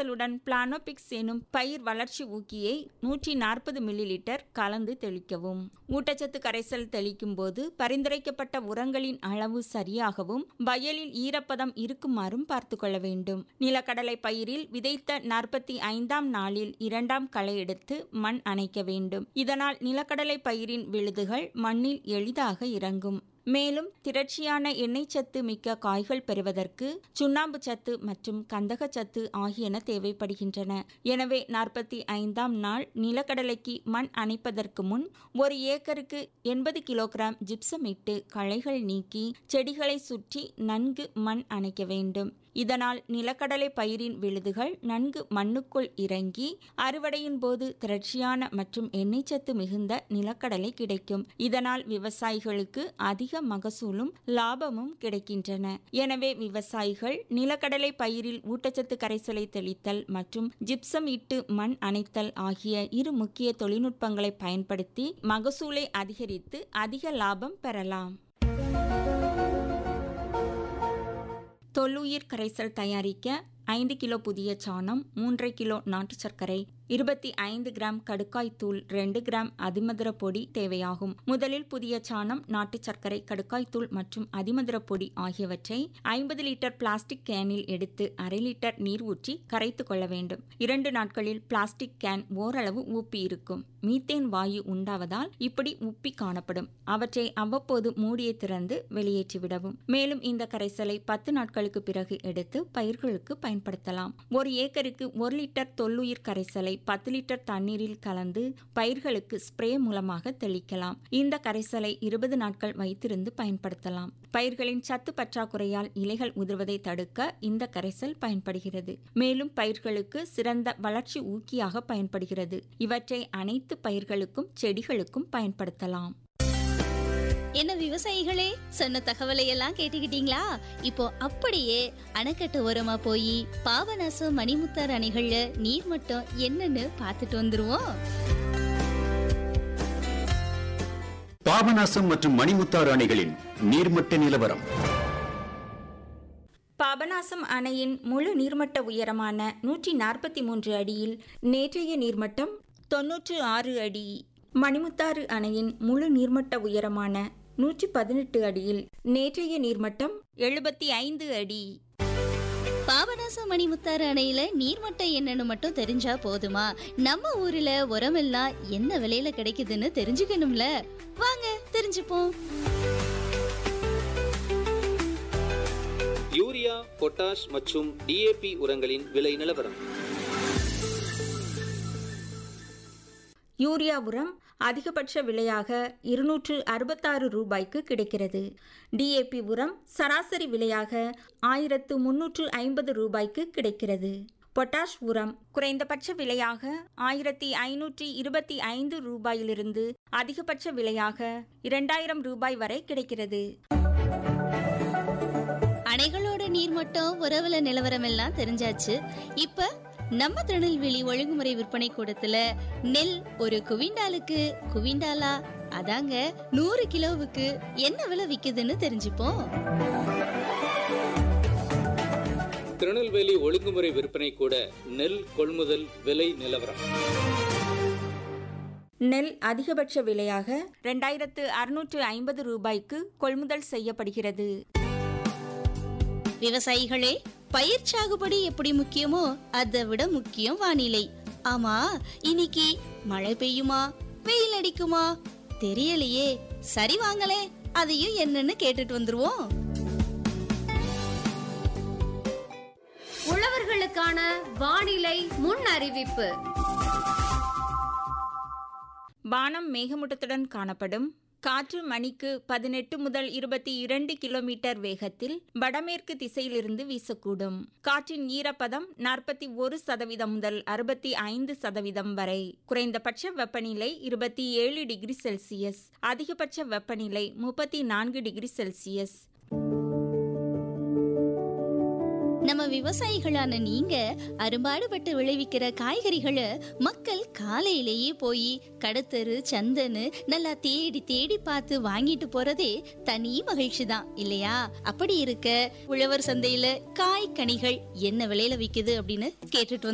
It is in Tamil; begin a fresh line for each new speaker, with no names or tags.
கரைசலுடன் பிளானோபிக்ஸ் எனும் பயிர் வளர்ச்சி ஊக்கியை நூற்றி நாற்பது மில்லி லிட்டர் கலந்து தெளிக்கவும் ஊட்டச்சத்து கரைசல் தெளிக்கும் போது பரிந்துரைக்கப்பட்ட உரங்களின் அளவு சரியாகவும் வயலில் ஈரப்பதம் இருக்குமாறும் பார்த்து கொள்ள வேண்டும் நிலக்கடலை பயிரில் விதைத்த நாற்பத்தி ஐந்தாம் நாளில் இரண்டாம் களை எடுத்து மண் அணைக்க வேண்டும் இதனால் நிலக்கடலை பயிரின் விழுதுகள் மண்ணில் எளிதாக இறங்கும் மேலும் திரட்சியான எண்ணெய் சத்து மிக்க காய்கள் பெறுவதற்கு சுண்ணாம்பு சத்து மற்றும் கந்தக சத்து ஆகியன தேவைப்படுகின்றன எனவே நாற்பத்தி ஐந்தாம் நாள் நிலக்கடலைக்கு மண் அணைப்பதற்கு முன் ஒரு ஏக்கருக்கு எண்பது கிலோகிராம் ஜிப்சம் இட்டு களைகள் நீக்கி செடிகளை சுற்றி நன்கு மண் அணைக்க வேண்டும் இதனால் நிலக்கடலை பயிரின் விழுதுகள் நன்கு மண்ணுக்குள் இறங்கி அறுவடையின் போது திரட்சியான மற்றும் எண்ணெய் சத்து மிகுந்த நிலக்கடலை கிடைக்கும் இதனால் விவசாயிகளுக்கு அதிக மகசூலும் லாபமும் கிடைக்கின்றன எனவே விவசாயிகள் நிலக்கடலை பயிரில் ஊட்டச்சத்து கரைசலை தெளித்தல் மற்றும் ஜிப்சம் இட்டு மண் அணைத்தல் ஆகிய இரு முக்கிய தொழில்நுட்பங்களை பயன்படுத்தி மகசூலை அதிகரித்து அதிக லாபம் பெறலாம் தொல்லுயிர் கரைசல் தயாரிக்க ஐந்து கிலோ புதிய சாணம் மூன்றரை கிலோ நாட்டு சர்க்கரை இருபத்தி ஐந்து கிராம் கடுக்காய் தூள் ரெண்டு கிராம் அதிமதுர பொடி தேவையாகும் முதலில் புதிய சாணம் நாட்டு சர்க்கரை கடுக்காய் தூள் மற்றும் அதிமதுர பொடி ஆகியவற்றை ஐம்பது லிட்டர் பிளாஸ்டிக் கேனில் எடுத்து அரை லிட்டர் நீர் ஊற்றி கரைத்து கொள்ள வேண்டும் இரண்டு நாட்களில் பிளாஸ்டிக் கேன் ஓரளவு ஊப்பி இருக்கும் மீத்தேன் வாயு உண்டாவதால் இப்படி உப்பி காணப்படும் அவற்றை அவ்வப்போது மூடியை திறந்து வெளியேற்றிவிடவும் மேலும் இந்த கரைசலை பத்து நாட்களுக்கு பிறகு எடுத்து பயிர்களுக்கு பயன்படுத்தலாம் ஒரு ஏக்கருக்கு ஒரு லிட்டர் தொல்லுயிர் கரைசலை பத்து லிட்டர் தண்ணீரில் கலந்து பயிர்களுக்கு ஸ்ப்ரே மூலமாக தெளிக்கலாம் இந்த கரைசலை இருபது நாட்கள் வைத்திருந்து பயன்படுத்தலாம் பயிர்களின் சத்து பற்றாக்குறையால் இலைகள் உதிர்வதை தடுக்க இந்த கரைசல் பயன்படுகிறது மேலும் பயிர்களுக்கு சிறந்த வளர்ச்சி ஊக்கியாக பயன்படுகிறது இவற்றை அனைத்து பயிர்களுக்கும் செடிகளுக்கும் பயன்படுத்தலாம்
என்ன விவசாயிகளே சொன்ன தகவலை எல்லாம் கேட்டுக்கிட்டீங்களா இப்போ அப்படியே அணைக்கட்டு ஓரமா போய் பாபநாசம் மணிமுத்தார் அணைகள்ல நீர் மட்டம் என்னன்னு பார்த்துட்டு வந்துருவோம்
பாபநாசம் மற்றும் மணிமுத்தாறு அணைகளின் நீர்மட்ட நிலவரம்
பாபநாசம் அணையின் முழு நீர்மட்ட உயரமான நூற்றி நாற்பத்தி மூன்று அடியில் நேற்றைய நீர்மட்டம் தொன்னூற்று ஆறு அடி மணிமுத்தாறு அணையின் முழு நீர்மட்ட உயரமான நூற்றி பதினெட்டு அடியில் நேற்றைய நீர்மட்டம் எழுபத்தி ஐந்து அடி
பாபநாசம் மணிமுத்தாறு அணையில நீர்மட்டம் என்னன்னு மட்டும் தெரிஞ்சா போதுமா நம்ம ஊர்ல உரமெல்லாம் என்ன விலையில கிடைக்குதுன்னு தெரிஞ்சுக்கணும்ல வாங்க தெரிஞ்சுப்போம்
யூரியா பொட்டாஷ் மற்றும் டிஏபி உரங்களின் விலை நிலவரம்
யூரியா உரம் அதிகபட்ச விலையாக இருநூற்று அறுபத்தாறு ரூபாய்க்கு கிடைக்கிறது டிஏபி உரம் சராசரி விலையாக ஆயிரத்து முன்னூற்று ஐம்பது ரூபாய்க்கு கிடைக்கிறது பொட்டாஷ் உரம் குறைந்தபட்ச விலையாக ஆயிரத்தி ஐநூற்றி இருபத்தி ஐந்து ரூபாயிலிருந்து அதிகபட்ச விலையாக இரண்டாயிரம் ரூபாய் வரை கிடைக்கிறது
அணைகளோட நீர்மட்டம் உறவுல நிலவரம் எல்லாம் தெரிஞ்சாச்சு இப்ப நம்ம திருநெல்வேலி ஒழுங்குமுறை விற்பனை கூடத்துல நெல் ஒரு குவிண்டாலுக்கு குவிண்டாலா அதாங்க நூறு கிலோவுக்கு என்ன விலை விக்குதுன்னு தெரிஞ்சுப்போம்
திருநெல்வேலி ஒழுங்குமுறை விற்பனை கூட நெல் கொள்முதல் விலை நிலவரம்
நெல் அதிகபட்ச விலையாக ரெண்டாயிரத்து அறுநூற்று ஐம்பது ரூபாய்க்கு கொள்முதல் செய்யப்படுகிறது
விவசாயிகளே பயிர் சாகுபடி எப்படி முக்கியமோ அதை விட முக்கியம் வானிலை ஆமா இன்னைக்கு மழை பெய்யுமா வெயில் அடிக்குமா தெரியலையே சரி வாங்களே அதையும் என்னன்னு கேட்டுட்டு வந்துருவோம்
உழவர்களுக்கான வானிலை முன் அறிவிப்பு
வானம் மேகமூட்டத்துடன் காணப்படும் காற்று மணிக்கு பதினெட்டு முதல் இருபத்தி இரண்டு கிலோமீட்டர் வேகத்தில் வடமேற்கு திசையிலிருந்து வீசக்கூடும் காற்றின் ஈரப்பதம் நாற்பத்தி ஒரு சதவீதம் முதல் அறுபத்தி ஐந்து சதவீதம் வரை குறைந்தபட்ச வெப்பநிலை இருபத்தி ஏழு டிகிரி செல்சியஸ் அதிகபட்ச வெப்பநிலை முப்பத்தி நான்கு டிகிரி செல்சியஸ்
நம்ம விவசாயிகளான நீங்க அரும்பாடுபட்டு விளைவிக்கிற காய்கறிகளை மக்கள் காலையிலேயே போய் கடத்தரு சந்தன்னு நல்லா தேடி தேடி பார்த்து வாங்கிட்டு போறதே தனி மகிழ்ச்சி தான் இல்லையா அப்படி இருக்க உழவர் சந்தையில காய் கனிகள் என்ன விலையில விக்குது அப்படின்னு கேட்டுட்டு